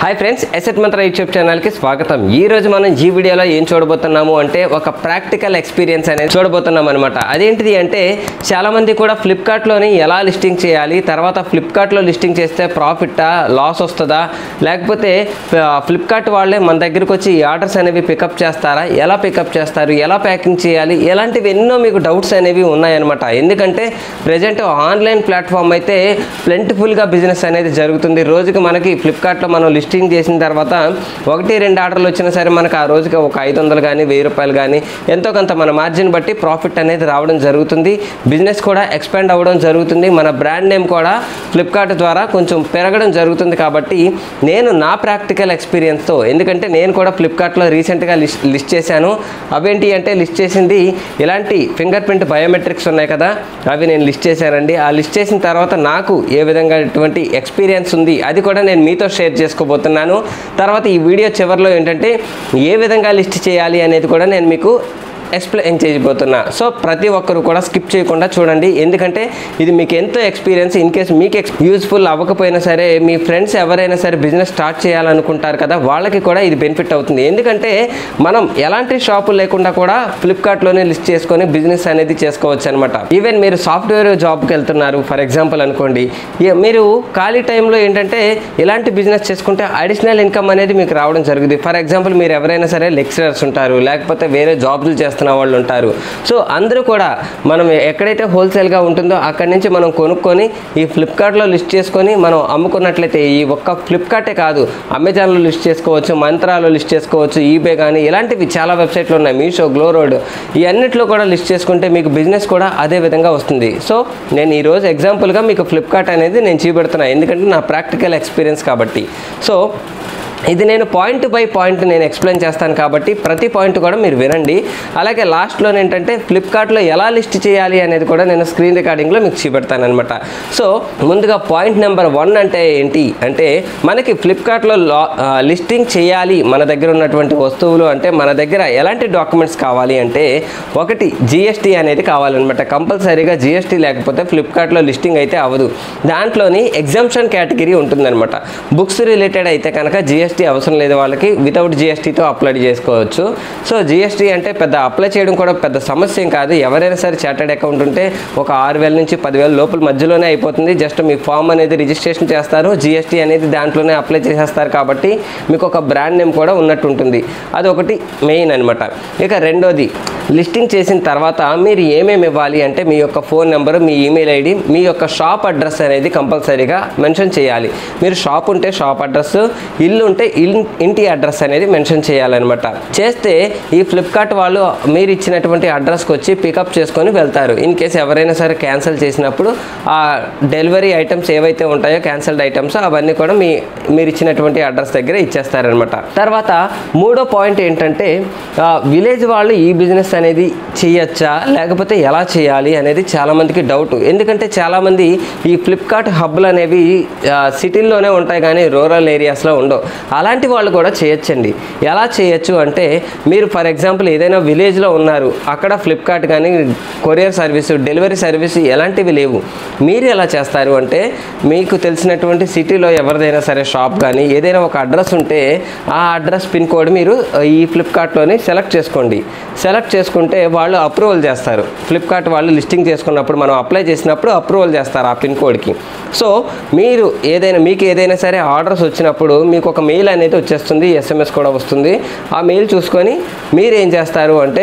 hi friends asset Mantra YouTube ఛానల్కి స్వాగతం ఈ రోజు మనం ఈ వీడియోలో ఏం చూడబోతున్నాము అంటే ఒక ప్రాక్టికల్ ఎక్స్పీరియన్స్ అనేది చూడబోతున్నాం అనమాట అదేంటిది అంటే చాలామంది కూడా ఫ్లిప్కార్ట్లోని ఎలా లిస్టింగ్ చేయాలి తర్వాత ఫ్లిప్కార్ట్లో లిస్టింగ్ చేస్తే ప్రాఫిట్టా లాస్ వస్తుందా లేకపోతే ఫ్లిప్కార్ట్ వాళ్ళే మన దగ్గరికి వచ్చి ఈ ఆర్డర్స్ అనేవి పికప్ చేస్తారా ఎలా పికప్ చేస్తారు ఎలా ప్యాకింగ్ చేయాలి ఇలాంటివి ఎన్నో మీకు డౌట్స్ అనేవి ఉన్నాయన్నమాట ఎందుకంటే ప్రజెంట్ ఆన్లైన్ ప్లాట్ఫామ్ అయితే ప్లెంటిఫుల్గా బిజినెస్ అనేది జరుగుతుంది రోజుకి మనకి ఫ్లిప్కార్ట్లో మనం లిస్టింగ్ చేసిన తర్వాత ఒకటి రెండు ఆర్డర్లు వచ్చినా సరే మనకు ఆ రోజుకి ఒక ఐదు వందలు కానీ వెయ్యి రూపాయలు కానీ ఎంతో కొంత మన మార్జిన్ బట్టి ప్రాఫిట్ అనేది రావడం జరుగుతుంది బిజినెస్ కూడా ఎక్స్పాండ్ అవ్వడం జరుగుతుంది మన బ్రాండ్ నేమ్ కూడా ఫ్లిప్కార్ట్ ద్వారా కొంచెం పెరగడం జరుగుతుంది కాబట్టి నేను నా ప్రాక్టికల్ ఎక్స్పీరియన్స్తో ఎందుకంటే నేను కూడా ఫ్లిప్కార్ట్లో రీసెంట్గా లిస్ట్ లిస్ట్ చేశాను అవేంటి అంటే లిస్ట్ చేసింది ఇలాంటి ఫింగర్ ప్రింట్ బయోమెట్రిక్స్ ఉన్నాయి కదా అవి నేను లిస్ట్ చేశానండి ఆ లిస్ట్ చేసిన తర్వాత నాకు ఏ విధంగా ఎటువంటి ఎక్స్పీరియన్స్ ఉంది అది కూడా నేను మీతో షేర్ చేసుకోబోతున్నాను తర్వాత ఈ వీడియో చివరిలో ఏంటంటే ఏ విధంగా లిస్ట్ చేయాలి అనేది కూడా నేను మీకు ఎక్స్ప్లెయిన్ చేయబోతున్నా సో ప్రతి ఒక్కరు కూడా స్కిప్ చేయకుండా చూడండి ఎందుకంటే ఇది మీకు ఎంతో ఎక్స్పీరియన్స్ ఇన్ కేస్ మీకు ఎక్స్ యూస్ఫుల్ అవ్వకపోయినా సరే మీ ఫ్రెండ్స్ ఎవరైనా సరే బిజినెస్ స్టార్ట్ చేయాలనుకుంటారు కదా వాళ్ళకి కూడా ఇది బెనిఫిట్ అవుతుంది ఎందుకంటే మనం ఎలాంటి షాపులు లేకుండా కూడా ఫ్లిప్కార్ట్లోనే లిస్ట్ చేసుకొని బిజినెస్ అనేది చేసుకోవచ్చు అనమాట ఈవెన్ మీరు సాఫ్ట్వేర్ జాబ్కి వెళ్తున్నారు ఫర్ ఎగ్జాంపుల్ అనుకోండి ఏ- మీరు ఖాళీ టైంలో ఏంటంటే ఇలాంటి బిజినెస్ చేసుకుంటే అడిషనల్ ఇన్కమ్ అనేది మీకు రావడం జరుగుతుంది ఫర్ ఎగ్జాంపుల్ మీరు ఎవరైనా సరే లెక్చరర్స్ ఉంటారు లేకపోతే వేరే జాబ్లు చేస్తున్న వాళ్ళు ఉంటారు సో అందరూ కూడా మనం ఎక్కడైతే హోల్సేల్గా ఉంటుందో అక్కడి నుంచి మనం కొనుక్కొని ఈ ఫ్లిప్కార్ట్లో లిస్ట్ చేసుకొని మనం అమ్ముకున్నట్లయితే ఈ ఒక్క ఫ్లిప్కార్టే కాదు అమెజాన్లో లిస్ట్ చేసుకోవచ్చు మంత్రాలో లిస్ట్ చేసుకోవచ్చు ఈబే కానీ ఇలాంటివి చాలా వెబ్సైట్లు ఉన్నాయి మీషో గ్లో రోడ్ ఈ అన్నిట్లో కూడా లిస్ట్ చేసుకుంటే మీకు బిజినెస్ కూడా అదే విధంగా వస్తుంది సో నేను ఈరోజు ఎగ్జాంపుల్గా మీకు ఫ్లిప్కార్ట్ అనేది నేను చూపెడుతున్నాను ఎందుకంటే నా ప్రాక్టికల్ ఎక్స్పీరియన్స్ కాబట్టి సో ఇది నేను పాయింట్ బై పాయింట్ నేను ఎక్స్ప్లెయిన్ చేస్తాను కాబట్టి ప్రతి పాయింట్ కూడా మీరు వినండి అలాగే లాస్ట్లో ఏంటంటే ఫ్లిప్కార్ట్లో ఎలా లిస్ట్ చేయాలి అనేది కూడా నేను స్క్రీన్ రికార్డింగ్లో మీకు చూపెడతాను అనమాట సో ముందుగా పాయింట్ నెంబర్ వన్ అంటే ఏంటి అంటే మనకి ఫ్లిప్కార్ట్లో లా లిస్టింగ్ చేయాలి మన దగ్గర ఉన్నటువంటి వస్తువులు అంటే మన దగ్గర ఎలాంటి డాక్యుమెంట్స్ కావాలి అంటే ఒకటి జిఎస్టీ అనేది కావాలన్నమాట కంపల్సరీగా జిఎస్టీ లేకపోతే ఫ్లిప్కార్ట్లో లిస్టింగ్ అయితే అవ్వదు దాంట్లోని ఎగ్జామ్షన్ కేటగిరీ ఉంటుందన్నమాట బుక్స్ రిలేటెడ్ అయితే కనుక జిఎస్టీ అవసరం లేదు వాళ్ళకి వితౌట్ జిఎస్టీతో అప్లై చేసుకోవచ్చు సో జిఎస్టీ అంటే పెద్ద అప్లై చేయడం కూడా పెద్ద సమస్య ఏం కాదు ఎవరైనా సరే చార్టెడ్ అకౌంట్ ఉంటే ఒక ఆరు వేల నుంచి పదివేల లోపల మధ్యలోనే అయిపోతుంది జస్ట్ మీ ఫామ్ అనేది రిజిస్ట్రేషన్ చేస్తారు జిఎస్టీ అనేది దాంట్లోనే అప్లై చేసేస్తారు కాబట్టి మీకు ఒక బ్రాండ్ నేమ్ కూడా ఉన్నట్టు ఉంటుంది అది ఒకటి మెయిన్ అనమాట ఇక రెండోది లిస్టింగ్ చేసిన తర్వాత మీరు ఏమేమి ఇవ్వాలి అంటే మీ యొక్క ఫోన్ నెంబర్ మీ ఈమెయిల్ ఐడి మీ యొక్క షాప్ అడ్రస్ అనేది కంపల్సరీగా మెన్షన్ చేయాలి మీరు షాప్ ఉంటే షాప్ అడ్రస్ ఇల్లు ఉంటే ఇల్ ఇంటి అడ్రస్ అనేది మెన్షన్ చేయాలన్నమాట చేస్తే ఈ ఫ్లిప్కార్ట్ వాళ్ళు మీరు ఇచ్చినటువంటి అడ్రస్కి వచ్చి పికప్ చేసుకొని వెళ్తారు ఇన్ కేసు ఎవరైనా సరే క్యాన్సిల్ చేసినప్పుడు ఆ డెలివరీ ఐటమ్స్ ఏవైతే ఉంటాయో క్యాన్సిల్డ్ ఐటమ్స్ అవన్నీ కూడా మీ మీరు ఇచ్చినటువంటి అడ్రస్ దగ్గర ఇచ్చేస్తారనమాట తర్వాత మూడో పాయింట్ ఏంటంటే విలేజ్ వాళ్ళు ఈ బిజినెస్ అనేది చేయొచ్చా లేకపోతే ఎలా చేయాలి అనేది చాలామందికి డౌట్ ఎందుకంటే చాలామంది ఈ ఫ్లిప్కార్ట్ హబ్లు అనేవి ఆ, సిటీల్లోనే ఉంటాయి కానీ రూరల్ ఏరియాస్లో ఉండవు అలాంటి వాళ్ళు కూడా చేయొచ్చండి ఎలా చేయొచ్చు అంటే మీరు ఫర్ ఎగ్జాంపుల్ ఏదైనా విలేజ్లో ఉన్నారు అక్కడ ఫ్లిప్కార్ట్ కానీ కొరియర్ సర్వీసు డెలివరీ సర్వీస్ ఎలాంటివి లేవు మీరు ఎలా చేస్తారు అంటే మీకు తెలిసినటువంటి సిటీలో ఎవరిదైనా సరే షాప్ కానీ ఏదైనా ఒక అడ్రస్ ఉంటే ఆ అడ్రస్ పిన్ కోడ్ మీరు ఈ ఫ్లిప్కార్ట్లోని సెలెక్ట్ చేసుకోండి సెలెక్ట్ చేసుకుంటే వాళ్ళు అప్రూవల్ చేస్తారు ఫ్లిప్కార్ట్ వాళ్ళు లిస్టింగ్ చేసుకున్నప్పుడు మనం అప్లై చేసినప్పుడు అప్రూవల్ చేస్తారు ఆ పిన్ కోడ్కి సో మీరు ఏదైనా మీకు ఏదైనా సరే ఆర్డర్స్ వచ్చినప్పుడు మీకు ఒక మెయిల్ అనేది వచ్చేస్తుంది ఎస్ఎంఎస్ కూడా వస్తుంది ఆ మెయిల్ చూసుకొని మీరు ఏం చేస్తారు అంటే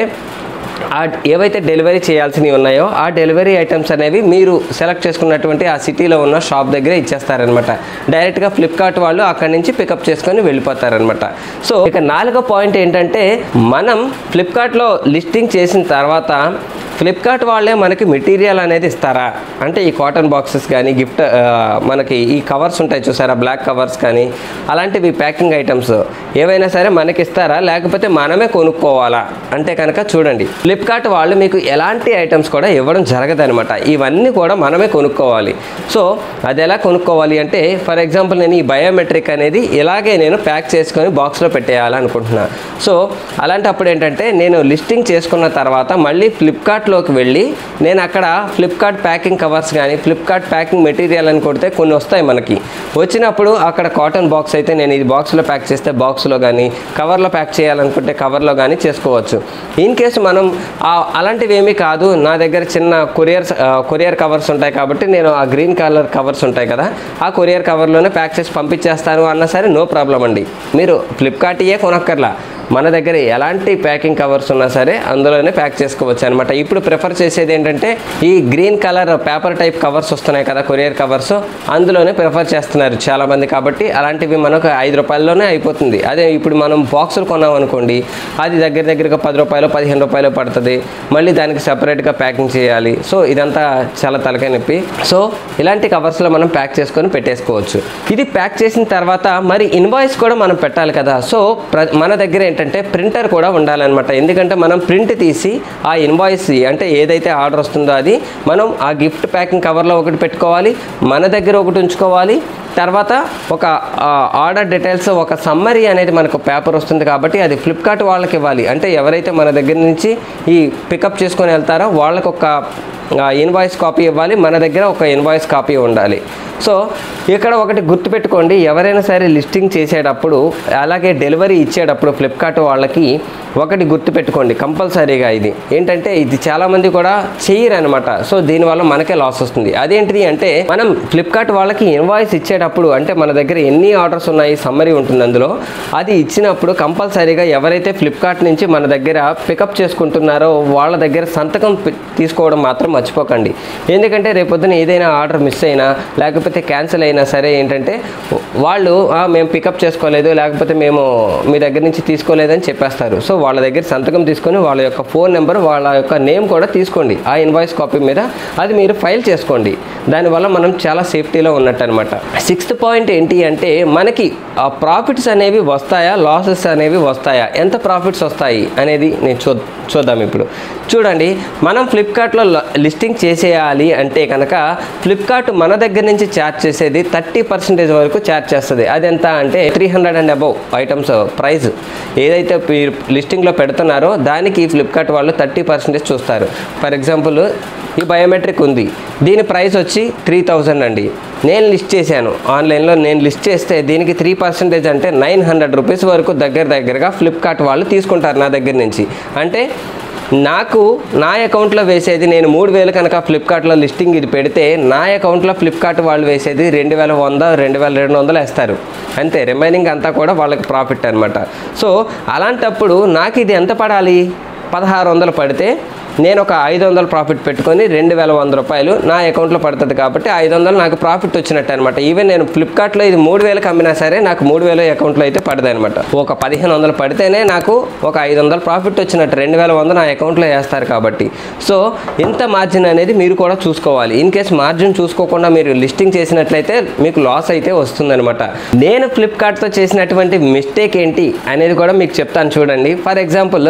ఆ ఏవైతే డెలివరీ చేయాల్సినవి ఉన్నాయో ఆ డెలివరీ ఐటమ్స్ అనేవి మీరు సెలెక్ట్ చేసుకున్నటువంటి ఆ సిటీలో ఉన్న షాప్ దగ్గర ఇచ్చేస్తారనమాట డైరెక్ట్గా ఫ్లిప్కార్ట్ వాళ్ళు అక్కడి నుంచి పికప్ చేసుకొని వెళ్ళిపోతారనమాట సో ఇక నాలుగో పాయింట్ ఏంటంటే మనం ఫ్లిప్కార్ట్లో లిస్టింగ్ చేసిన తర్వాత ఫ్లిప్కార్ట్ వాళ్ళే మనకి మెటీరియల్ అనేది ఇస్తారా అంటే ఈ కాటన్ బాక్సెస్ కానీ గిఫ్ట్ ఆ, మనకి ఈ కవర్స్ ఉంటాయి చూసారా బ్లాక్ కవర్స్ కానీ అలాంటివి ప్యాకింగ్ ఐటమ్స్ ఏవైనా సరే మనకి ఇస్తారా లేకపోతే మనమే కొనుక్కోవాలా అంటే కనుక చూడండి ఫ్లిప్కార్ట్ వాళ్ళు మీకు ఎలాంటి ఐటమ్స్ కూడా ఇవ్వడం జరగదనమాట ఇవన్నీ కూడా మనమే కొనుక్కోవాలి సో అది ఎలా కొనుక్కోవాలి అంటే ఫర్ ఎగ్జాంపుల్ నేను ఈ బయోమెట్రిక్ అనేది ఇలాగే నేను ప్యాక్ చేసుకొని బాక్స్లో పెట్టేయాలనుకుంటున్నాను సో అలాంటప్పుడు ఏంటంటే నేను లిస్టింగ్ చేసుకున్న తర్వాత మళ్ళీ ఫ్లిప్కార్ట్లోకి వెళ్ళి నేను అక్కడ ఫ్లిప్కార్ట్ ప్యాకింగ్ కవర్స్ కానీ ఫ్లిప్కార్ట్ ప్యాకింగ్ మెటీరియల్ అని కొడితే కొన్ని వస్తాయి మనకి వచ్చినప్పుడు అక్కడ కాటన్ బాక్స్ అయితే నేను ఇది బాక్స్లో ప్యాక్ చేస్తే బాక్స్లో కానీ కవర్లో ప్యాక్ చేయాలనుకుంటే కవర్లో కానీ చేసుకోవచ్చు ఇన్ కేసు మనం ఆ- అలాంటివి ఏమీ కాదు నా దగ్గర చిన్న కొరియర్ కొరియర్ కవర్స్ ఉంటాయి కాబట్టి నేను ఆ గ్రీన్ కలర్ కవర్స్ ఉంటాయి కదా ఆ కొరియర్ కవర్లోనే ప్యాక్ చేసి పంపించేస్తాను అన్నా సరే నో ప్రాబ్లం అండి మీరు ఫ్లిప్కార్ట్యే కొనక్కర్లా మన దగ్గర ఎలాంటి ప్యాకింగ్ కవర్స్ ఉన్నా సరే అందులోనే ప్యాక్ చేసుకోవచ్చు అనమాట ఇప్పుడు ప్రిఫర్ చేసేది ఏంటంటే ఈ green colour paper type covers వస్తున్నాయి కదా కొరియర్ కవర్స్ అందులోనే ప్రిఫర్ చేస్తున్నారు చాలామంది కాబట్టి అలాంటివి మనకు ఐదు రూపాయల్లోనే అయిపోతుంది అదే ఇప్పుడు మనం బాక్సులు కొన్నాం అనుకోండి అది దగ్గర దగ్గరగా పది రూపాయలు పదిహేను రూపాయలు పడుతుంది మళ్ళీ దానికి సపరేట్గా ప్యాకింగ్ చేయాలి సో ఇదంతా చాలా తలకాయ నొప్పి సో ఇలాంటి కవర్స్లో మనం ప్యాక్ చేసుకొని పెట్టేసుకోవచ్చు ఇది ప్యాక్ చేసిన తర్వాత మరి ఇన్వాయిస్ కూడా మనం పెట్టాలి కదా సో ప్ర మన దగ్గర ఏంటంటే ప్రింటర్ కూడా ఉండాలన్నమాట ఎందుకంటే మనం ప్రింట్ తీసి ఆ ఇన్వాయిస్ అంటే ఏదైతే ఆర్డర్ వస్తుందో అది మనం ఆ గిఫ్ట్ ప్యాకింగ్ కవర్లో ఒకటి పెట్టుకోవాలి మన దగ్గర ఒకటి ఉంచుకోవాలి తర్వాత ఒక ఆ, ఆర్డర్ డీటెయిల్స్ ఒక సమ్మరీ అనేది మనకు పేపర్ వస్తుంది కాబట్టి అది ఫ్లిప్కార్ట్ వాళ్ళకి ఇవ్వాలి అంటే ఎవరైతే మన దగ్గర నుంచి ఈ పికప్ చేసుకొని వెళ్తారో వాళ్ళకి ఒక ఇన్వాయిస్ కాపీ ఇవ్వాలి మన దగ్గర ఒక ఇన్వాయిస్ కాపీ ఉండాలి సో ఇక్కడ ఒకటి గుర్తుపెట్టుకోండి ఎవరైనా సరే లిస్టింగ్ చేసేటప్పుడు అలాగే డెలివరీ ఇచ్చేటప్పుడు ఫ్లిప్కార్ట్ వాళ్ళకి ఒకటి గుర్తుపెట్టుకోండి కంపల్సరీగా ఇది ఏంటంటే ఇది చాలామంది కూడా చెయ్యరు అనమాట సో దీనివల్ల మనకే లాస్ వస్తుంది అదేంటిది అంటే మనం ఫ్లిప్కార్ట్ వాళ్ళకి ఇన్వాయిస్ ఇచ్చేటప్పుడు అంటే మన దగ్గర ఎన్ని ఆర్డర్స్ ఉన్నాయి సమ్మరీ ఉంటుంది అందులో అది ఇచ్చినప్పుడు కంపల్సరీగా ఎవరైతే ఫ్లిప్కార్ట్ నుంచి మన దగ్గర పికప్ చేసుకుంటున్నారో వాళ్ళ దగ్గర సంతకం పి- తీసుకోవడం మాత్రం మర్చిపోకండి ఎందుకంటే రేపొద్దున ఏదైనా ఆర్డర్ మిస్ అయినా లేకపోతే క్యాన్సిల్ అయినా సరే ఏంటంటే వాళ్ళు "ఆ, మేము పికప్ చేసుకోలేదు లేకపోతే మేము మీ దగ్గర నుంచి తీసుకోలేదని చెప్పేస్తారు సో వాళ్ళ దగ్గర సంతకం తీసుకొని వాళ్ళ యొక్క ఫోన్ నెంబర్ వాళ్ళ యొక్క నేమ్ కూడా తీసుకోండి ఆ ఇన్వాయిస్ కాపీ మీద అది మీరు ఫైల్ చేసుకోండి దానివల్ల మనం చాలా సేఫ్టీలో ఉన్నట్టు అనమాట సిక్స్త్ పాయింట్ ఏంటి అంటే మనకి ఆ ప్రాఫిట్స్ అనేవి వస్తాయా లాసెస్ అనేవి వస్తాయా ఎంత ప్రాఫిట్స్ వస్తాయి అనేది నేను చూ చూద్దాం ఇప్పుడు చూడండి మనం ఫ్లిప్కార్ట్లో లిస్టింగ్ చేసేయాలి అంటే కనుక ఫ్లిప్కార్ట్ మన దగ్గర నుంచి ఛార్జ్ చేసేది థర్టీ పర్సెంటేజ్ వరకు ఛార్జ్ చేస్తుంది అది ఎంత అంటే three hundred and above items price ఏదైతే మీరు లిస్టింగ్లో పెడుతున్నారో దానికి ఫ్లిప్కార్ట్ వాళ్ళు థర్టీ పర్సెంటేజ్ చూస్తారు ఫర్ ఎగ్జాంపుల్ ఈ బయోమెట్రిక్ ఉంది దీని ప్రైస్ వచ్చి త్రీ థౌజండ్ అండి నేను లిస్ట్ చేశాను ఆన్లైన్లో నేను లిస్ట్ చేస్తే దీనికి త్రీ పర్సెంటేజ్ అంటే నైన్ హండ్రెడ్ రూపీస్ వరకు దగ్గర దగ్గరగా ఫ్లిప్కార్ట్ వాళ్ళు తీసుకుంటారు నా దగ్గర నుంచి అంటే నాకు నా అకౌంట్లో వేసేది నేను మూడు వేలు కనుక ఫ్లిప్కార్ట్లో లిస్టింగ్ ఇది పెడితే నా అకౌంట్లో ఫ్లిప్కార్ట్ వాళ్ళు వేసేది రెండు వేల వంద రెండు వేల రెండు వందలు వేస్తారు అంతే రిమైనింగ్ అంతా కూడా వాళ్ళకి ప్రాఫిట్ అనమాట సో అలాంటప్పుడు నాకు ఇది ఎంత పడాలి పదహారు వందలు పడితే నేను ఒక ఐదు వందలు ప్రాఫిట్ పెట్టుకొని రెండు వేల వంద రూపాయలు నా అకౌంట్లో పడుతుంది కాబట్టి ఐదు వందలు నాకు ప్రాఫిట్ వచ్చినట్టు అనమాట ఈవెన్ నేను ఫ్లిప్కార్ట్లో ఇది మూడు వేలకు అమ్మినా సరే నాకు మూడు వేల అకౌంట్లో అయితే పడదు అనమాట ఒక పదిహేను వందలు పడితేనే నాకు ఒక ఐదు వందలు ప్రాఫిట్ వచ్చినట్టు రెండు వేల వంద నా అకౌంట్లో వేస్తారు కాబట్టి సో ఇంత మార్జిన్ అనేది మీరు కూడా చూసుకోవాలి ఇన్ కేస్ మార్జిన్ చూసుకోకుండా మీరు లిస్టింగ్ చేసినట్లయితే మీకు లాస్ అయితే వస్తుందన్నమాట నేను ఫ్లిప్కార్ట్తో చేసినటువంటి మిస్టేక్ ఏంటి అనేది కూడా మీకు చెప్తాను చూడండి ఫర్ ఎగ్జాంపుల్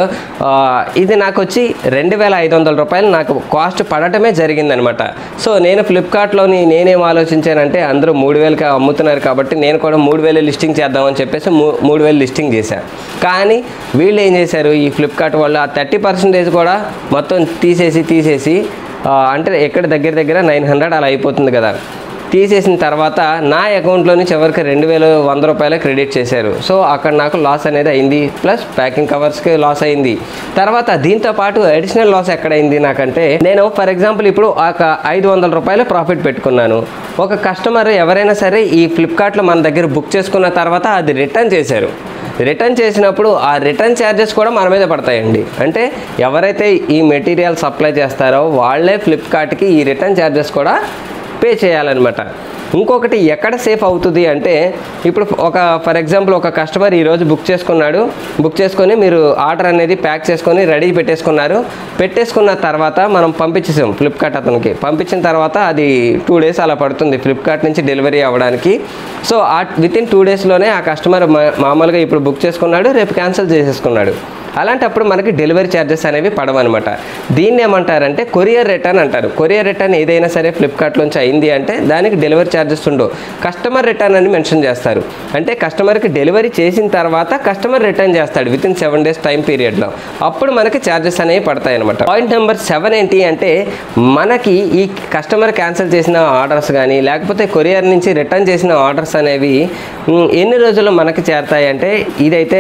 ఇది నాకు వచ్చి రెండు వేల ఐదు వందల రూపాయలు నాకు కాస్ట్ పడటమే జరిగిందనమాట సో నేను ఫ్లిప్కార్ట్లోని నేనేం ఆలోచించానంటే అందరూ మూడు వేలకి అమ్ముతున్నారు కాబట్టి నేను కూడా మూడు వేలు లిస్టింగ్ చేద్దామని చెప్పేసి మూ- మూడు వేలు లిస్టింగ్ చేశాను కానీ వీళ్ళు ఏం చేశారు ఈ ఫ్లిప్కార్ట్ వాళ్ళు ఆ థర్టీ పర్సెంటేజ్ కూడా మొత్తం తీసేసి తీసేసి ఆ, అంటే ఎక్కడ దగ్గర దగ్గర నైన్ హండ్రెడ్ అలా అయిపోతుంది కదా తీసేసిన తర్వాత నా అకౌంట్లో నుంచి ఎవరికి రెండు వేలు వంద రూపాయలు క్రెడిట్ చేశారు సో అక్కడ నాకు లాస్ అనేది అయింది ప్లస్ ప్యాకింగ్ కవర్స్కి లాస్ అయింది తర్వాత దీంతో పాటు అడిషనల్ లాస్ ఎక్కడైంది నాకంటే నేను ఫర్ ఎగ్జాంపుల్ ఇప్పుడు ఒక ఐదు వందల రూపాయలు ప్రాఫిట్ పెట్టుకున్నాను ఒక కస్టమర్ ఎవరైనా సరే ఈ ఫ్లిప్కార్ట్లో మన దగ్గర బుక్ చేసుకున్న తర్వాత అది రిటర్న్ చేశారు రిటర్న్ చేసినప్పుడు ఆ రిటర్న్ ఛార్జెస్ కూడా మన మీద పడతాయండి అంటే ఎవరైతే ఈ మెటీరియల్ సప్లై చేస్తారో వాళ్ళే ఫ్లిప్కార్ట్కి ఈ రిటర్న్ ఛార్జెస్ కూడా పే చేయాలన్నమాట ఇంకొకటి ఎక్కడ సేఫ్ అవుతుంది అంటే ఇప్పుడు ఒక ఫర్ ఎగ్జాంపుల్ ఒక కస్టమర్ ఈరోజు బుక్ చేసుకున్నాడు బుక్ చేసుకొని మీరు ఆర్డర్ అనేది ప్యాక్ చేసుకొని రెడీ పెట్టేసుకున్నారు పెట్టేసుకున్న తర్వాత మనం పంపించేసాం ఫ్లిప్కార్ట్ అతనికి పంపించిన తర్వాత అది టూ డేస్ అలా పడుతుంది ఫ్లిప్కార్ట్ నుంచి డెలివరీ అవ్వడానికి సో ఆ విత్ ఇన్ టూ డేస్లోనే ఆ కస్టమర్ మామూలుగా ఇప్పుడు బుక్ చేసుకున్నాడు రేపు క్యాన్సిల్ చేసేసుకున్నాడు అలాంటప్పుడు మనకి డెలివరీ ఛార్జెస్ అనేవి పడవన్నమాట దీన్ని ఏమంటారంటే కొరియర్ రిటర్న్ అంటారు కొరియర్ రిటర్న్ ఏదైనా సరే ఫ్లిప్కార్ట్లోంచి అయింది అంటే దానికి డెలివరీ ఛార్జెస్ ఉండవు కస్టమర్ రిటర్న్ అని మెన్షన్ చేస్తారు అంటే కస్టమర్కి డెలివరీ చేసిన తర్వాత కస్టమర్ రిటర్న్ చేస్తాడు within seven days time పీరియడ్లో అప్పుడు మనకి ఛార్జెస్ అనేవి పడతాయి అనమాట పాయింట్ నెంబర్ సెవెన్ ఏంటి అంటే మనకి ఈ కస్టమర్ క్యాన్సిల్ చేసిన ఆర్డర్స్ కానీ లేకపోతే కొరియర్ నుంచి రిటర్న్ చేసిన ఆర్డర్స్ అనేవి ఉమ్, ఎన్ని రోజుల్లో మనకి చేరతాయి అంటే ఇదైతే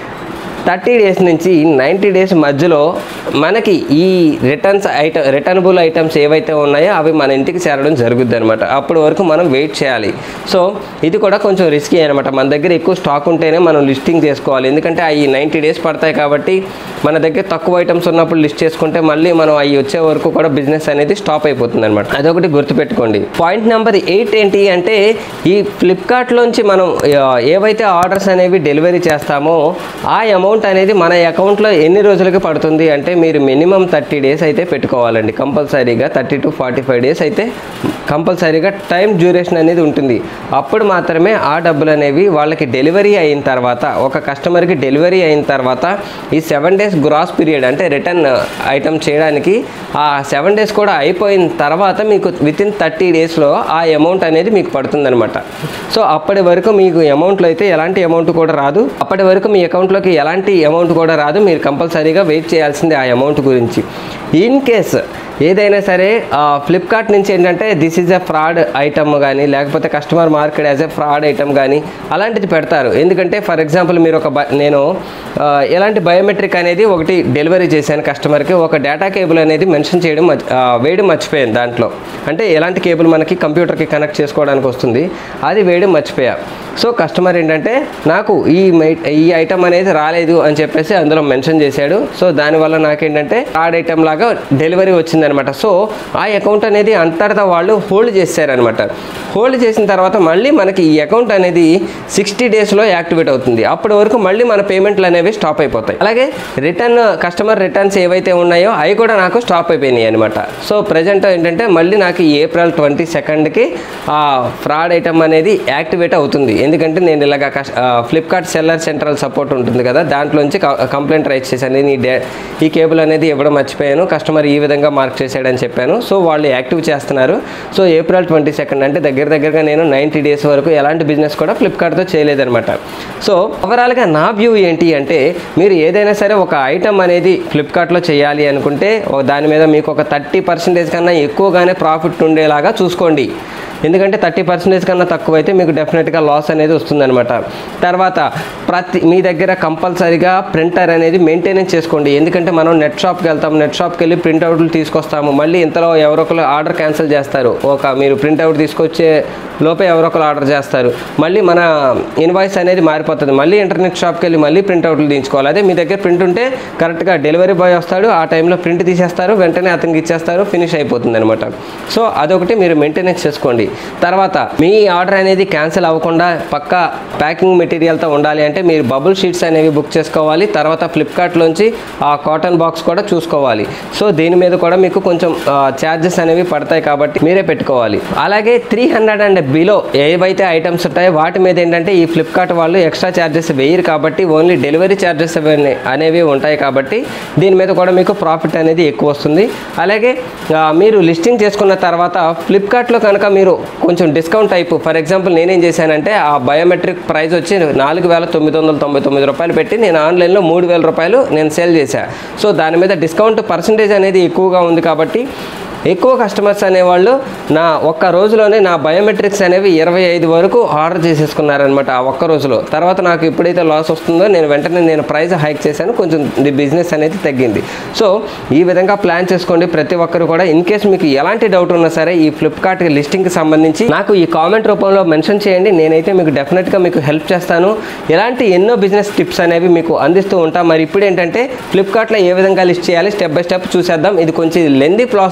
థర్టీ డేస్ నుంచి నైంటీ డేస్ మధ్యలో మనకి ఈ రిటర్న్స్ ఐటమ్ రిటర్నబుల్ ఐటమ్స్ ఏవైతే ఉన్నాయో అవి మన ఇంటికి చేరడం జరుగుద్ది అనమాట అప్పటి వరకు మనం వెయిట్ చేయాలి సో ఇది కూడా కొంచెం రిస్కీ అనమాట మన దగ్గర ఎక్కువ స్టాక్ ఉంటేనే మనం లిస్టింగ్ చేసుకోవాలి ఎందుకంటే అవి నైంటీ డేస్ పడతాయి కాబట్టి మన దగ్గర తక్కువ ఐటమ్స్ ఉన్నప్పుడు లిస్ట్ చేసుకుంటే మళ్ళీ మనం అవి వచ్చే వరకు కూడా బిజినెస్ అనేది స్టాప్ అయిపోతుంది అనమాట అదొకటి గుర్తుపెట్టుకోండి పాయింట్ నెంబర్ ఎయిట్ ఏంటి అంటే ఈ ఫ్లిప్కార్ట్లోంచి మనం ఆ, ఏవైతే ఆర్డర్స్ అనేవి డెలివరీ చేస్తామో ఆ అమౌంట్ అనేది మన అకౌంట్లో ఎన్ని రోజులకి పడుతుంది అంటే మీరు మినిమం థర్టీ డేస్ అయితే పెట్టుకోవాలండి కంపల్సరీగా thirty to forty five days అయితే కంపల్సరీగా టైం డ్యూరేషన్ అనేది ఉంటుంది అప్పుడు మాత్రమే ఆ డబ్బులు అనేవి వాళ్ళకి డెలివరీ అయిన తర్వాత ఒక కస్టమర్కి డెలివరీ అయిన తర్వాత ఈ సెవెన్ డేస్ గ్రాస్ పీరియడ్ అంటే రిటర్న్ ఐటమ్ చేయడానికి ఆ సెవెన్ డేస్ కూడా అయిపోయిన తర్వాత మీకు విత్ ఇన్ థర్టీ డేస్లో ఆ అమౌంట్ అనేది మీకు పడుతుందన్నమాట సో అప్పటి వరకు మీకు అమౌంట్లో అయితే ఎలాంటి అమౌంట్ కూడా రాదు అప్పటి వరకు మీ అకౌంట్లోకి ఎలాంటి అమౌంట్ కూడా రాదు మీరు కంపల్సరీగా వెయిట్ చేయాల్సిందే ఆ అమౌంట్ గురించి ఇన్ కేస్ ఏదైనా సరే ఫ్లిప్కార్ట్ నుంచి ఏంటంటే this is a fraud item కానీ లేకపోతే customer market as a fraud item కానీ అలాంటిది పెడతారు ఎందుకంటే ఫర్ ఎగ్జాంపుల్ మీరు ఒక బ- నేను ఆ, ఎలాంటి బయోమెట్రిక్ అనేది ఒకటి డెలివరీ చేశాను కస్టమర్కి ఒక డేటా కేబుల్ అనేది మెన్షన్ చేయడం మర్చి- ఆ, వేయడం మర్చిపోయాను దాంట్లో అంటే ఎలాంటి కేబుల్ మనకి కంప్యూటర్కి కనెక్ట్ చేసుకోవడానికి వస్తుంది అది వేయడం మర్చిపోయా సో కస్టమర్ ఏంటంటే నాకు ఈ మై- ఈ ఐటమ్ అనేది రాలేదు అని చెప్పేసి అందులో మెన్షన్ చేశాడు సో దానివల్ల నాకేంటంటే ఫ్రాడ్ ఐటమ్ లాగా డెలివరీ వచ్చిందనమాట సో ఆ అకౌంట్ అనేది అంతటా వాళ్ళు హోల్డ్ చేశారనమాట హోల్డ్ చేసిన తర్వాత మళ్ళీ మనకి ఈ అకౌంట్ అనేది సిక్స్టీ డేస్లో యాక్టివేట్ అవుతుంది అప్పటి వరకు మళ్ళీ మన పేమెంట్లు అనేవి స్టాప్ అయిపోతాయి అలాగే రిటర్న్ కస్టమర్ రిటర్న్స్ ఏవైతే ఉన్నాయో అవి కూడా నాకు స్టాప్ అయిపోయినాయి అనమాట సో ప్రజెంట్ ఏంటంటే మళ్ళీ నాకు ఈ ఏప్రిల్ ట్వంటీ సెకండ్కి ఆ ఫ్రాడ్ ఐటమ్ అనేది యాక్టివేట్ అవుతుంది ఎందుకంటే నేను ఇలాగ ఫ్లిప్కార్ట్ సెల్లర్ సెంట్రల్ సపోర్ట్ ఉంటుంది కదా దాంట్లోంచి కంప్లైంట్ రైట్ చేశాను నేను ఈ డే ఈ కేబుల్ అనేది ఇవ్వడం మర్చిపోయాను కస్టమర్ ఈ విధంగా మార్క్ చేశాడని చెప్పాను సో వాళ్ళు యాక్టివ్ చేస్తున్నారు సో ఏప్రిల్ ట్వంటీ సెకండ్ అంటే దగ్గర దగ్గరగా నేను నైంటీ డేస్ వరకు ఎలాంటి బిజినెస్ కూడా ఫ్లిప్కార్ట్తో చేయలేదన్నమాట సో ఓవరాల్గా నా వ్యూ ఏంటి అంటే మీరు ఏదైనా సరే ఒక ఐటమ్ అనేది ఫ్లిప్కార్ట్లో చేయాలి అనుకుంటే ఓ దాని మీద మీకు ఒక థర్టీ పర్సెంటేజ్ కన్నా ఎక్కువగానే ప్రాఫిట్ ఉండేలాగా చూసుకోండి ఎందుకంటే థర్టీ పర్సెంటేజ్ కన్నా తక్కువ అయితే మీకు డెఫినెట్గా లాస్ అనేది వస్తుందన్నమాట తర్వాత ప్రతి మీ దగ్గర కంపల్సరీగా ప్రింటర్ అనేది మెయింటెనెన్స్ చేసుకోండి ఎందుకంటే మనం నెట్ షాప్కి వెళ్తాం నెట్ షాప్కి వెళ్ళి ప్రింట్అవుట్లు తీసుకొస్తాము మళ్ళీ ఇంతలో ఎవరో ఒకరు ఆర్డర్ క్యాన్సిల్ చేస్తారు ఒక మీరు ప్రింట్అవుట్ తీసుకొచ్చే లోపే ఎవరో ఒకరు ఆర్డర్ చేస్తారు మళ్ళీ మన ఇన్వాయిస్ అనేది మారిపోతుంది మళ్ళీ ఇంటర్నెట్ షాప్కి వెళ్ళి మళ్ళీ ప్రింట్అవుట్లు తీయించుకోవాలి అదే మీ దగ్గర ప్రింట్ ఉంటే కరెక్ట్గా డెలివరీ బాయ్ వస్తాడు ఆ టైంలో ప్రింట్ తీసేస్తారు వెంటనే అతనికి ఇచ్చేస్తారు ఫినిష్ అయిపోతుంది అనమాట సో అదొకటి మీరు మెయింటెనెన్స్ చేసుకోండి తర్వాత మీ ఆర్డర్ అనేది క్యాన్సిల్ అవ్వకుండా పక్కా ప్యాకింగ్ మెటీరియల్తో ఉండాలి అంటే మీరు బబుల్ షీట్స్ అనేవి బుక్ చేసుకోవాలి తర్వాత ఫ్లిప్కార్ట్లోంచి ఆ కాటన్ బాక్స్ కూడా చూసుకోవాలి సో దీని మీద కూడా మీకు కొంచెం ఛార్జెస్ అనేవి పడతాయి కాబట్టి మీరే పెట్టుకోవాలి అలాగే త్రీ హండ్రెడ్ అండ్ బిలో ఏవైతే ఐటమ్స్ ఉంటాయో వాటి మీద ఏంటంటే ఈ ఫ్లిప్కార్ట్ వాళ్ళు ఎక్స్ట్రా ఛార్జెస్ వేయరు కాబట్టి ఓన్లీ డెలివరీ ఛార్జెస్ అనేవి ఉంటాయి కాబట్టి దీని మీద కూడా మీకు ప్రాఫిట్ అనేది ఎక్కువ వస్తుంది అలాగే ఆ, మీరు లిస్టింగ్ చేసుకున్న తర్వాత ఫ్లిప్కార్ట్లో కనుక మీరు కొంచెం డిస్కౌంట్ టైప్ ఫర్ ఎగ్జాంపుల్ నేనేం చేశానంటే ఆ బయోమెట్రిక్ ప్రైస్ వచ్చి నాలుగు వేల తొమ్మిది వందల తొంభై తొమ్మిది రూపాయలు పెట్టి నేను ఆన్లైన్లో మూడు వేల రూపాయలు నేను సేల్ చేశాను సో దాని మీద డిస్కౌంట్ పర్సంటేజ్ అనేది ఎక్కువగా ఉంది కాబట్టి ఎక్కువ కస్టమర్స్ అనేవాళ్ళు నా ఒక్క రోజులోనే నా బయోమెట్రిక్స్ అనేవి ఇరవై ఐదు వరకు ఆర్డర్ చేసేసుకున్నారనమాట ఆ ఒక్క రోజులో తర్వాత నాకు ఎప్పుడైతే లాస్ వస్తుందో నేను వెంటనే నేను ప్రైస్ హైక్ చేశాను కొంచెం ది బిజినెస్ అనేది తగ్గింది సో ఈ విధంగా ప్లాన్ చేసుకోండి ప్రతి ఒక్కరు కూడా ఇన్ కేస్ మీకు ఎలాంటి డౌట్ ఉన్నా సరే ఈ ఫ్లిప్కార్ట్ లిస్టింగ్కి సంబంధించి నాకు ఈ కామెంట్ రూపంలో మెన్షన్ చేయండి నేనైతే మీకు డెఫినెట్గా మీకు హెల్ప్ చేస్తాను ఇలాంటి ఎన్నో బిజినెస్ టిప్స్ అనేవి మీకు అందిస్తూ ఉంటాం మరి ఇప్పుడు ఏంటంటే ఫ్లిప్కార్ట్లో ఏ విధంగా లిస్ట్ చేయాలి స్టెప్ బై స్టెప్ చూసేద్దాం ఇది కొంచెం లెందీ ప్రాసెస్ అయినా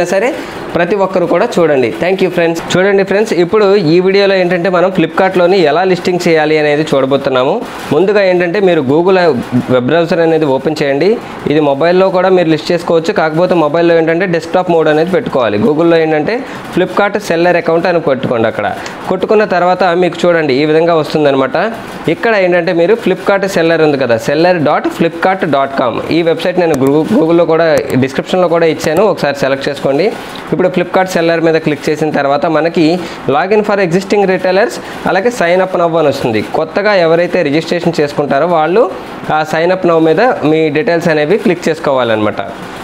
సరే ప్రతి ఒక్కరు కూడా చూడండి థ్యాంక్ యూ ఫ్రెండ్స్ చూడండి ఫ్రెండ్స్ ఇప్పుడు ఈ వీడియోలో ఏంటంటే మనం ఫ్లిప్కార్ట్లోని ఎలా లిస్టింగ్ చేయాలి అనేది చూడబోతున్నాము ముందుగా ఏంటంటే మీరు గూగుల్ వెబ్ బ్రౌజర్ అనేది ఓపెన్ చేయండి ఇది మొబైల్లో కూడా మీరు లిస్ట్ చేసుకోవచ్చు కాకపోతే మొబైల్లో ఏంటంటే డెస్క్టాప్ మోడ్ అనేది పెట్టుకోవాలి గూగుల్లో ఏంటంటే ఫ్లిప్కార్ట్ సెల్లర్ అకౌంట్ అని పెట్టుకోండి అక్కడ కొట్టుకున్న తర్వాత మీకు చూడండి ఈ విధంగా వస్తుందన్నమాట ఇక్కడ ఏంటంటే మీరు ఫ్లిప్కార్ట్ సెల్లర్ ఉంది కదా seller dot Flipkart dot com ఈ వెబ్సైట్ నేను గూ గూగుల్లో కూడా డిస్క్రిప్షన్లో కూడా ఇచ్చాను ఒకసారి సెలెక్ట్ చేసుకోండి ఇప్పుడు ఫ్లిప్కార్ట్ సెల్లర్ మీద క్లిక్ చేసిన తర్వాత మనకి లాగిన్ ఫర్ ఎగ్జిస్టింగ్ రిటైలర్స్ అలాగే సైన్ అప్ నవ్ అని వస్తుంది కొత్తగా ఎవరైతే రిజిస్ట్రేషన్ చేసుకుంటారో వాళ్ళు ఆ సైన్ అప్ నవ్ మీద మీ డీటెయిల్స్ అనేవి క్లిక్ చేసుకోవాలన్నమాట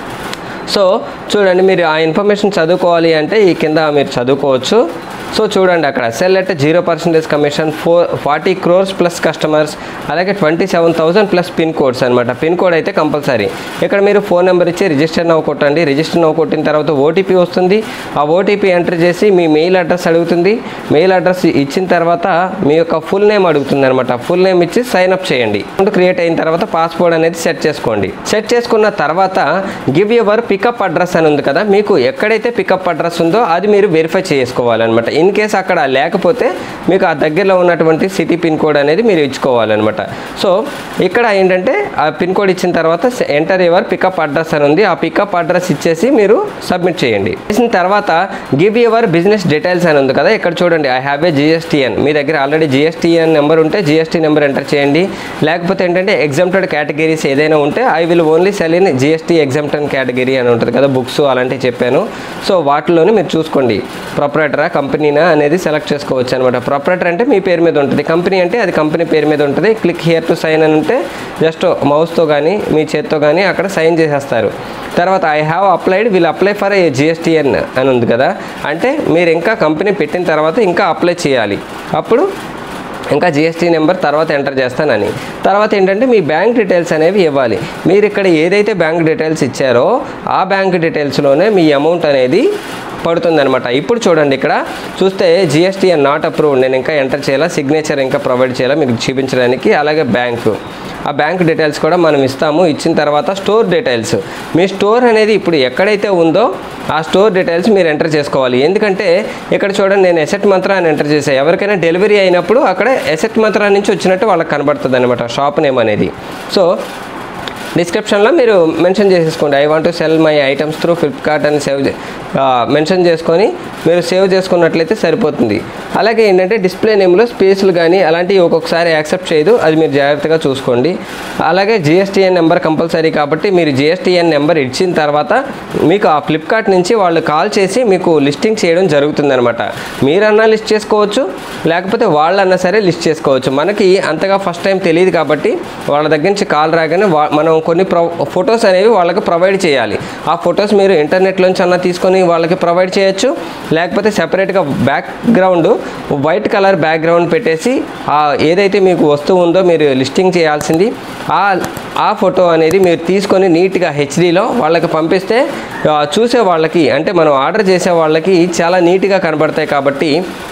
సో చూడండి మీరు ఆ ఇన్ఫర్మేషన్ చదువుకోవాలి అంటే ఈ కింద మీరు చదువుకోవచ్చు సో చూడండి అక్కడ సెల్ అంటే zero percentage commission four forty crores plus customers అలాగే twenty seven thousand plus pin codes అనమాట పిన్ కోడ్ అయితే కంపల్సరీ ఇక్కడ మీరు ఫోన్ నెంబర్ ఇచ్చి రిజిస్టర్ నవ్వు కొట్టండి రిజిస్టర్ నవ్వు కొట్టిన తర్వాత ఓటీపీ వస్తుంది ఆ ఓటీపీ ఎంటర్ చేసి మీ మెయిల్ అడ్రస్ అడుగుతుంది మెయిల్ అడ్రస్ ఇచ్చిన తర్వాత మీ యొక్క ఫుల్ నేమ్ అడుగుతుంది అనమాట ఫుల్ నేమ్ ఇచ్చి సైన్ అప్ చేయండి అకౌంట్ క్రియేట్ అయిన తర్వాత పాస్వర్డ్ అనేది సెట్ చేసుకోండి సెట్ చేసుకున్న తర్వాత గివ్ యువర్ పికప్ అడ్రస్ అని ఉంది కదా మీకు ఎక్కడైతే పికప్ అడ్రస్ ఉందో అది మీరు వెరిఫై చేసుకోవాలన్నమాట ఇన్ కేస్ అక్కడ లేకపోతే మీకు ఆ దగ్గరలో ఉన్నటువంటి సిటీ పిన్ కోడ్ అనేది మీరు ఇచ్చుకోవాలన్నమాట సో ఇక్కడ ఏంటంటే ఆ పిన్ కోడ్ ఇచ్చిన తర్వాత ఎంటర్ యువర్ పికప్ అడ్రస్ అని ఉంది ఆ పికప్ అడ్రస్ ఇచ్చేసి మీరు సబ్మిట్ చేయండి చేసిన తర్వాత గివ్ యువర్ బిజినెస్ డీటెయిల్స్ అని ఉంది కదా ఇక్కడ చూడండి ఐ హ్యావ్ ఏ జిఎస్టీఎన్ మీ దగ్గర ఆల్రెడీ జిఎస్టీఎన్ నెంబర్ ఉంటే జిఎస్టీ నెంబర్ ఎంటర్ చేయండి లేకపోతే ఏంటంటే ఎగ్జామ్టెడ్ కేటగిరీస్ ఏదైనా ఉంటే I will only sell in GST exempted category అని ఉంటుంది కదా బుక్స్ అలాంటివి చెప్పాను సో వాటిలోనే మీరు చూసుకోండి ప్రొపరేటరా కంపెనీనా అనేది సెలెక్ట్ చేసుకోవచ్చు అనమాట ప్రొపరేటర్ అంటే మీ పేరు మీద ఉంటుంది కంపెనీ అంటే అది కంపెనీ పేరు మీద ఉంటుంది క్లిక్ హియర్ టు సైన్ అని ఉంటే జస్ట్ మౌస్తో కానీ మీ చేత్తో కానీ అక్కడ సైన్ చేసేస్తారు తర్వాత I have applied will apply for a GSTN అని ఉంది కదా అంటే మీరు ఇంకా కంపెనీ పెట్టిన తర్వాత ఇంకా అప్లై చేయాలి అప్పుడు ఇంకా జిఎస్టీ నెంబర్ తర్వాత ఎంటర్ చేస్తానని తర్వాత ఏంటంటే మీ బ్యాంక్ డీటెయిల్స్ అనేవి ఇవ్వాలి మీరు ఇక్కడ ఏదైతే బ్యాంక్ డీటెయిల్స్ ఇచ్చారో ఆ బ్యాంక్ డీటెయిల్స్లోనే మీ అమౌంట్ అనేది పడుతుందన్నమాట ఇప్పుడు చూడండి ఇక్కడ చూస్తే జిఎస్టీ అండ్ నాట్ అప్రూవ్డ్ నేను ఇంకా ఎంటర్ చేయాలా సిగ్నేచర్ ఇంకా ప్రొవైడ్ చేయాలా మీకు చూపించడానికి అలాగే బ్యాంకు ఆ బ్యాంక్ డీటెయిల్స్ కూడా మనం ఇస్తాము ఇచ్చిన తర్వాత స్టోర్ డీటెయిల్స్ మీ స్టోర్ అనేది ఇప్పుడు ఎక్కడైతే ఉందో ఆ స్టోర్ డీటెయిల్స్ మీరు ఎంటర్ చేసుకోవాలి ఎందుకంటే ఇక్కడ చూడండి నేను ఎసెట్ మంత్ర అని ఎంటర్ చేసాను ఎవరికైనా డెలివరీ అయినప్పుడు అక్కడ ఎసెట్ మంత్ర నుంచి వచ్చినట్టు వాళ్ళకి కనబడుతుంది అనమాట షాప్ నేమ్ అనేది సో డిస్క్రిప్షన్లో మీరు మెన్షన్ చేసేసుకోండి I want to sell my items through Flipkart అని సేవ్ మెన్షన్ చేసుకొని మీరు సేవ్ చేసుకున్నట్లయితే సరిపోతుంది అలాగే ఏంటంటే డిస్ప్లే నేమ్లో స్పేస్లు కానీ అలాంటివి ఒక్కొక్కసారి యాక్సెప్ట్ చేయదు అది మీరు జాగ్రత్తగా చూసుకోండి అలాగే జిఎస్టీఎన్ నెంబర్ కంపల్సరీ కాబట్టి మీరు జిఎస్టీఎన్ నెంబర్ ఇచ్చిన తర్వాత మీకు ఆ ఫ్లిప్కార్ట్ నుంచి వాళ్ళు కాల్ చేసి మీకు లిస్టింగ్ చేయడం జరుగుతుందన్నమాట మీరన్నా లిస్ట్ చేసుకోవచ్చు లేకపోతే వాళ్ళన్నా సరే లిస్ట్ చేసుకోవచ్చు మనకి అంతగా ఫస్ట్ టైం తెలియదు కాబట్టి వాళ్ళ దగ్గర నుంచి కాల్ రాగానే వా- మనం కొన్ని ప్రొ ఫొటోస్ అనేవి వాళ్ళకి ప్రొవైడ్ చేయాలి ఆ ఫొటోస్ మీరు ఇంటర్నెట్లోంచి అన్నా తీసుకొని వాళ్ళకి ప్రొవైడ్ చేయొచ్చు లేకపోతే సెపరేట్గా బ్యాక్గ్రౌండ్ వైట్ కలర్ బ్యాక్గ్రౌండ్ పెట్టేసి ఆ ఏదైతే మీకు వస్తువు ఉందో మీరు లిస్టింగ్ చేయాల్సింది ఆ ఆ ఫోటో అనేది మీరు తీసుకొని నీట్గా హెచ్డీలో వాళ్ళకి పంపిస్తే ఆ, చూసే వాళ్ళకి అంటే మనం ఆర్డర్ చేసే వాళ్ళకి చాలా నీట్గా కనబడతాయి కాబట్టి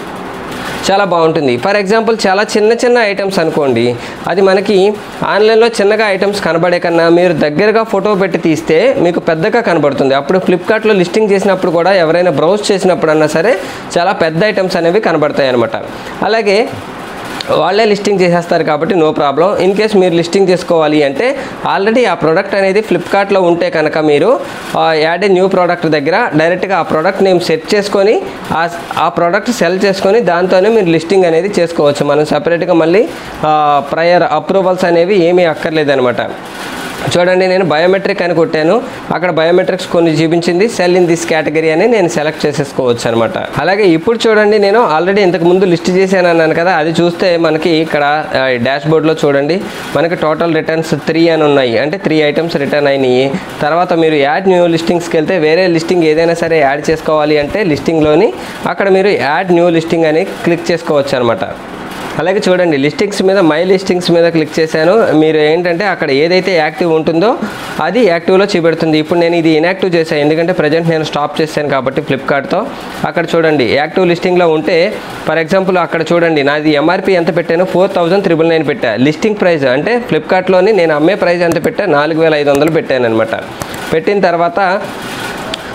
చాలా బాగుంటుంది ఫర్ ఎగ్జాంపుల్ చాలా చిన్న చిన్న ఐటమ్స్ అనుకోండి అది మనకి ఆన్లైన్లో చిన్నగా ఐటమ్స్ కనబడే కన్నా మీరు దగ్గరగా ఫోటో పెట్టి తీస్తే మీకు పెద్దగా కనబడుతుంది అప్పుడు ఫ్లిప్కార్ట్లో లిస్టింగ్ చేసినప్పుడు కూడా ఎవరైనా బ్రౌజ్ చేసినప్పుడు అన్నా సరే చాలా పెద్ద ఐటమ్స్ అనేవి కనబడతాయి అనమాట అలాగే వాళ్ళే లిస్టింగ్ చేసేస్తారు కాబట్టి నో ప్రాబ్లం ఇన్ కేస్ మీరు లిస్టింగ్ చేసుకోవాలి అంటే ఆల్రెడీ ఆ ప్రోడక్ట్ అనేది ఫ్లిప్కార్ట్లో ఉంటే కనుక మీరు యాడ్ ఏ న్యూ ప్రోడక్ట్ దగ్గర డైరెక్ట్గా ఆ ప్రోడక్ట్ నేమ్ సెట్ చేసుకొని ఆ ఆ ప్రోడక్ట్ సెల్ చేసుకొని దాంతోనే మీరు లిస్టింగ్ అనేది చేసుకోవచ్చు మనం సపరేట్గా మళ్ళీ ప్రయర్ అప్రూవల్స్ అనేవి ఏమీ అక్కర్లేదనమాట చూడండి నేను బయోమెట్రిక్ అని కొట్టాను అక్కడ బయోమెట్రిక్స్ కొన్ని చూపించింది సెల్ ఇన్ దిస్ కేటగిరీ అని నేను సెలెక్ట్ చేసేసుకోవచ్చు అనమాట అలాగే ఇప్పుడు చూడండి నేను ఆల్రెడీ ఇంతకు ముందు లిస్ట్ చేశాను అన్నాను కదా అది చూస్తే మనకి ఇక్కడ డాష్ బోర్డ్లో చూడండి మనకి టోటల్ రిటర్న్స్ త్రీ అని ఉన్నాయి అంటే త్రీ ఐటమ్స్ రిటర్న్ అయినాయి తర్వాత మీరు యాడ్ న్యూ లిస్టింగ్స్కి వెళ్తే వేరే లిస్టింగ్ ఏదైనా సరే యాడ్ చేసుకోవాలి అంటే లిస్టింగ్లోని అక్కడ మీరు యాడ్ న్యూ లిస్టింగ్ అని క్లిక్ చేసుకోవచ్చు అనమాట అలాగే చూడండి లిస్టింగ్స్ మీద మై లిస్టింగ్స్ మీద క్లిక్ చేశాను మీరు ఏంటంటే అక్కడ ఏదైతే యాక్టివ్ ఉంటుందో అది యాక్టివ్లో చూపెడుతుంది ఇప్పుడు నేను ఇది ఇన్యాక్టివ్ చేశాను ఎందుకంటే ప్రజెంట్ నేను స్టాప్ చేశాను కాబట్టి ఫ్లిప్కార్ట్తో అక్కడ చూడండి యాక్టివ్ లిస్టింగ్లో ఉంటే ఫర్ ఎగ్జాంపుల్ అక్కడ చూడండి నాది ఎంఆర్పి ఎంత పెట్టాను ఫోర్ థౌసండ్ త్రిబుల్ నైన్ పెట్టా లిస్టింగ్ ప్రైస్ అంటే ఫ్లిప్కార్ట్లోని నేను అమ్మే ప్రైస్ ఎంత పెట్టా నాలుగు వేల ఐదు వందలు పెట్టాను అనమాట పెట్టిన తర్వాత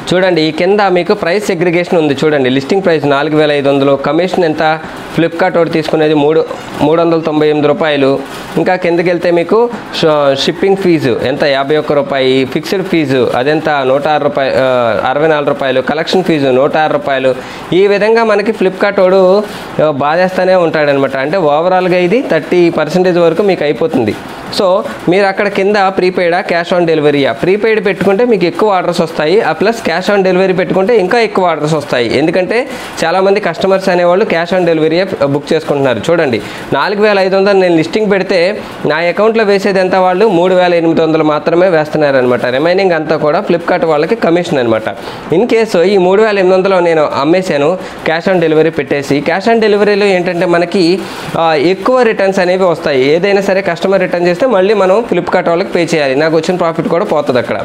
చూడండి ఈ కింద మీకు ప్రైస్ సెగ్రిగేషన్ ఉంది చూడండి లిస్టింగ్ ప్రైస్ నాలుగు వేల ఐదు వందలు కమిషన్ ఎంత ఫ్లిప్కార్ట్ ఒకటి తీసుకునేది మూడు మూడు వందల తొంభై ఎనిమిది రూపాయలు ఇంకా కిందకి వెళ్తే మీకు ష- షిప్పింగ్ ఫీజు ఎంత యాభై ఒక్క రూపాయి ఫిక్స్డ్ ఫీజు అదెంత నూట ఆరు రూపాయలు అరవై నాలుగు రూపాయలు కలెక్షన్ ఫీజు నూట ఆరు రూపాయలు ఈ విధంగా మనకి ఫ్లిప్కార్ట్ వాడు ఆ, బాధేస్తూనే ఉంటాడనమాట అంటే ఓవరాల్గా ఇది థర్టీ పర్సెంటేజ్ వరకు మీకు అయిపోతుంది సో మీరు అక్కడ కింద ప్రీపెయిడా క్యాష్ ఆన్ డెలివరీయా ప్రీపెయిడ్ పెట్టుకుంటే మీకు ఎక్కువ ఆర్డర్స్ వస్తాయి ఆ ప్లస్ క్యాష్ ఆన్ డెలివరీ పెట్టుకుంటే ఇంకా ఎక్కువ ఆర్డర్స్ వస్తాయి ఎందుకంటే చాలామంది కస్టమర్స్ అనేవాళ్ళు క్యాష్ ఆన్ డెలివరీయే బుక్ చేసుకుంటున్నారు చూడండి నాలుగు వేల ఐదు వందలు నేను లిస్టింగ్ పెడితే నా అకౌంట్లో వేసేది ఎంత వాళ్ళు మూడు వేల ఎనిమిది వందలు మాత్రమే వేస్తున్నారనమాట రిమైనింగ్ అంతా కూడా ఫ్లిప్కార్ట్ వాళ్ళకి కమిషన్ అనమాట ఇన్ కేసు ఈ మూడు వేల ఎనిమిది వందలు నేను అమ్మేశాను క్యాష్ ఆన్ డెలివరీ పెట్టేసి క్యాష్ ఆన్ డెలివరీలో ఏంటంటే మనకి ఆ, ఎక్కువ రిటర్న్స్ అనేవి వస్తాయి ఏదైనా సరే కస్టమర్ రిటర్న్ చేస్తే మళ్ళీ మనం ఫ్లిప్కార్ట్ వాళ్ళకి పే చేయాలి నాకు వచ్చిన ప్రాఫిట్ కూడా పోతుంది అక్కడ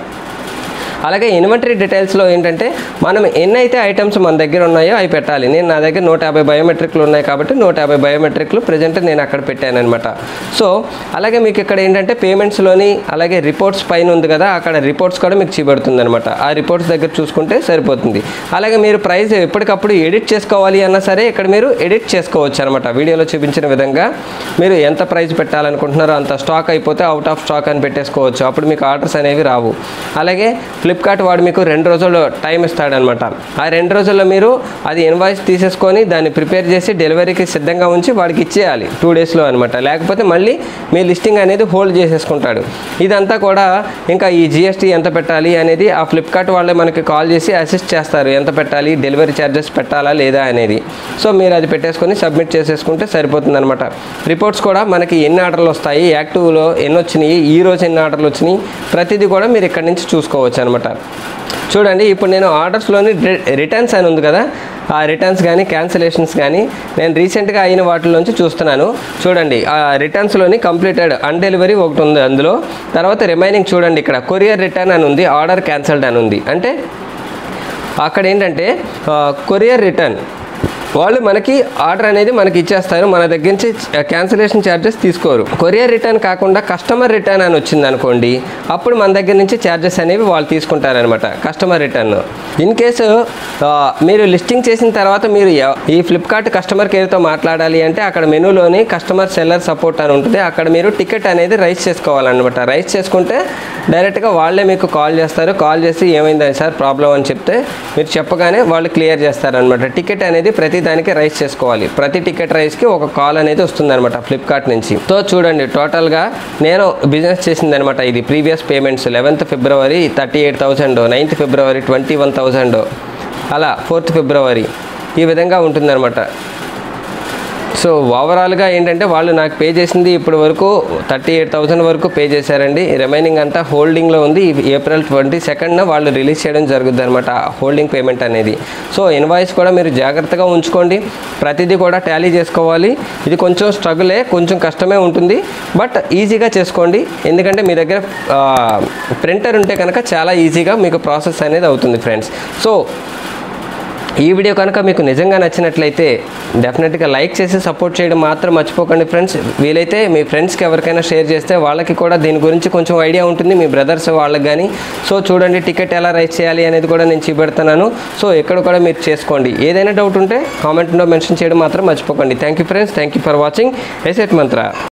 అలాగే ఇన్వెంటరీ డీటెయిల్స్లో ఏంటంటే మనం ఎన్నైతే ఐటమ్స్ మన దగ్గర ఉన్నాయో అవి పెట్టాలి నేను నా దగ్గర నూట యాభై బయోమెట్రిక్లు ఉన్నాయి కాబట్టి నూట యాభై బయోమెట్రిక్లు ప్రజెంట్ నేను అక్కడ పెట్టాను అనమాట సో అలాగే మీకు ఇక్కడ ఏంటంటే పేమెంట్స్లోని అలాగే రిపోర్ట్స్ పైన ఉంది కదా అక్కడ రిపోర్ట్స్ కూడా మీకు చూపెడుతుంది అనమాట ఆ రిపోర్ట్స్ దగ్గర చూసుకుంటే సరిపోతుంది అలాగే మీరు ప్రైస్ ఎప్పటికప్పుడు ఎడిట్ చేసుకోవాలి అన్నా సరే ఇక్కడ మీరు ఎడిట్ చేసుకోవచ్చు అనమాట వీడియోలో చూపించిన విధంగా మీరు ఎంత ప్రైస్ పెట్టాలనుకుంటున్నారో అంత స్టాక్ అయిపోతే అవుట్ ఆఫ్ స్టాక్ అని పెట్టేసుకోవచ్చు అప్పుడు మీకు ఆర్డర్స్ అనేవి రావు అలాగే ఫ్లిప్కార్ట్ వాడు మీకు రెండు రోజులు టైం ఇస్తాడనమాట ఆ రెండు రోజుల్లో మీరు అది ఇన్వాయిస్ తీసేసుకొని దాన్ని ప్రిపేర్ చేసి డెలివరీకి సిద్ధంగా ఉంచి వాడికి ఇచ్చేయాలి టూ డేస్లో అనమాట లేకపోతే మళ్ళీ మీ లిస్టింగ్ అనేది హోల్డ్ చేసేసుకుంటాడు ఇదంతా కూడా ఇంకా ఈ జిఎస్టీ ఎంత పెట్టాలి అనేది ఆ ఫ్లిప్కార్ట్ వాళ్ళే మనకి కాల్ చేసి అసిస్ట్ చేస్తారు ఎంత పెట్టాలి డెలివరీ ఛార్జెస్ పెట్టాలా లేదా అనేది సో మీరు అది పెట్టేసుకొని సబ్మిట్ చేసేసుకుంటే సరిపోతుంది అనమాట రిపోర్ట్స్ కూడా మనకి ఎన్ని ఆర్డర్లు వస్తాయి యాక్టివ్లో ఎన్ని వచ్చినాయి ఈ రోజు ఎన్ని ఆర్డర్లు వచ్చినాయి ప్రతిదీ కూడా మీరు ఇక్కడ నుంచి చూసుకోవచ్చు అనమాట చూడండి ఇప్పుడు నేను ఆర్డర్స్లోని రిటర్న్స్ అని ఉంది కదా ఆ రిటర్న్స్ కానీ క్యాన్సిలేషన్స్ కానీ నేను రీసెంట్గా అయిన వాటిలోంచి చూస్తున్నాను చూడండి ఆ రిటర్న్స్లోని కంప్లీటెడ్ అన్ డెలివరీ ఒకటి ఉంది అందులో తర్వాత రిమైనింగ్ చూడండి ఇక్కడ కొరియర్ రిటర్న్ అని ఉంది ఆర్డర్ క్యాన్సిల్డ్ అని ఉంది అంటే అక్కడ ఏంటంటే కొరియర్ రిటర్న్ వాళ్ళు మనకి ఆర్డర్ అనేది మనకి ఇచ్చేస్తారు మన దగ్గర నుంచి క్యాన్సిలేషన్ ఛార్జెస్ తీసుకోరు కొరియర్ రిటర్న్ కాకుండా కస్టమర్ రిటర్న్ అని వచ్చింది అనుకోండి అప్పుడు మన దగ్గర నుంచి ఛార్జెస్ అనేవి వాళ్ళు తీసుకుంటారనమాట కస్టమర్ రిటర్న్ ఇన్ కేసు మీరు లిస్టింగ్ చేసిన తర్వాత మీరు ఎవ- ఈ ఫ్లిప్కార్ట్ కస్టమర్ కేర్తో మాట్లాడాలి అంటే అక్కడ మెనూలోని కస్టమర్ సెల్లర్ సపోర్ట్ అని ఉంటుంది అక్కడ మీరు టికెట్ అనేది రైస్ చేసుకోవాలన్నమాట రైస్ చేసుకుంటే డైరెక్ట్గా వాళ్ళే మీకు కాల్ చేస్తారు కాల్ చేసి ఏమైందని సార్ ప్రాబ్లం అని చెప్తే మీరు చెప్పగానే వాళ్ళు క్లియర్ చేస్తారనమాట టికెట్ అనేది ప్రతి దానికి రైస్ చేసుకోవాలి ప్రతి టికెట్ రైస్కి ఒక కాల్ అనేది వస్తుందన్నమాట ఫ్లిప్కార్ట్ నుంచి సో చూడండి టోటల్గా నేను బిజినెస్ చేసిందనమాట ఇది previous payments eleventh February thirty eight thousand ninth February twenty one thousand అలా ఫోర్త్ ఫిబ్రవరి ఈ విధంగా ఉంటుందన్నమాట సో ఓవరాల్గా ఏంటంటే వాళ్ళు నాకు పే చేసింది ఇప్పటి వరకు థర్టీ ఎయిట్ థౌసండ్ వరకు పే చేశారండి రిమైనింగ్ అంతా హోల్డింగ్లో ఉంది ఈ ఏప్రిల్ ట్వంటీ సెకండ్న వాళ్ళు రిలీజ్ చేయడం జరుగుద్ది అనమాట హోల్డింగ్ పేమెంట్ అనేది సో ఇన్వాయిస్ కూడా మీరు జాగ్రత్తగా ఉంచుకోండి ప్రతిదీ కూడా టాలీ చేసుకోవాలి ఇది కొంచెం స్ట్రగులే కొంచెం కష్టమే ఉంటుంది బట్ ఈజీగా చేసుకోండి ఎందుకంటే మీ దగ్గర ప్రింటర్ ఉంటే కనుక చాలా ఈజీగా మీకు ప్రాసెస్ అనేది అవుతుంది ఫ్రెండ్స్ సో ఈ వీడియో కనుక మీకు నిజంగా నచ్చినట్లయితే డెఫినెట్గా లైక్ చేసి సపోర్ట్ చేయడం మాత్రం మర్చిపోకండి ఫ్రెండ్స్ వీలైతే మీ ఫ్రెండ్స్కి ఎవరికైనా షేర్ చేస్తే వాళ్ళకి కూడా దీని గురించి కొంచెం ఐడియా ఉంటుంది మీ బ్రదర్స్ వాళ్ళకి కానీ సో చూడండి టికెట్ ఎలా రైస్ చేయాలి అనేది కూడా నేను చూపెడుతున్నాను సో ఎక్కడ కూడా మీరు చేసుకోండి ఏదైనా డౌట్ ఉంటే కామెంట్లో మెన్షన్ చేయడం మాత్రం మర్చిపోకండి thank you friends thank you for watching asset మంత్ర